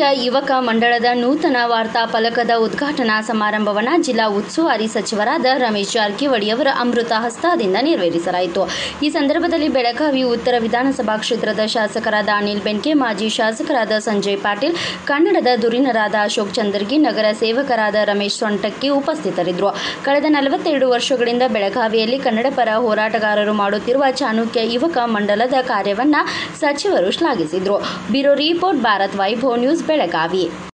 ಚಾಣಕ್ಯ ಯುವಕ ಮಂಡಳದ ನೂತನ ವಾರ್ತಾ ಫಲಕದ ಉದ್ಘಾಟನಾ ಸಮಾರಂಭವನ್ನು ಜಿಲ್ಲಾ ಉಸ್ತುವಾರಿ ಸಚಿವರಾದ ರಮೇಶ್ ಜಾರಕಿಹೊಳಿ ಅವರ ಅಮೃತ ಹಸ್ತದಿಂದ ನೆರವೇರಿಸಲಾಯಿತು ಈ ಸಂದರ್ಭದಲ್ಲಿ ಬೆಳಗಾವಿ ಉತ್ತರ ವಿಧಾನಸಭಾ ಕ್ಷೇತ್ರದ ಶಾಸಕರಾದ ಅನಿಲ್ ಬೆನ್ಕೆ ಮಾಜಿ ಶಾಸಕರಾದ ಸಂಜಯ್ ಪಾಟೀಲ್ ಕನ್ನಡದ ಧುರೀಣರಾದ ಅಶೋಕ್ ಚಂದರ್ಗಿ ನಗರ ಸೇವಕರಾದ ರಮೇಶ್ ಸೊಂಟಕ್ಕಿ ಉಪಸ್ಥಿತರಿದ್ದರು ಕಳೆದ ನಲವತ್ತೆರಡು ವರ್ಷಗಳಿಂದ ಬೆಳಗಾವಿಯಲ್ಲಿ ಕನ್ನಡ ಪರ ಹೋರಾಟಗಾರರು ಮಾಡುತ್ತಿರುವ ಚಾಣಕ್ಯ ಯುವಕ ಮಂಡಲದ ಕಾರ್ಯವನ್ನ ಸಚಿವರು ಶ್ಲಾಘಿಸಿದರು bureau report Bharat Vaibhav news Belagavi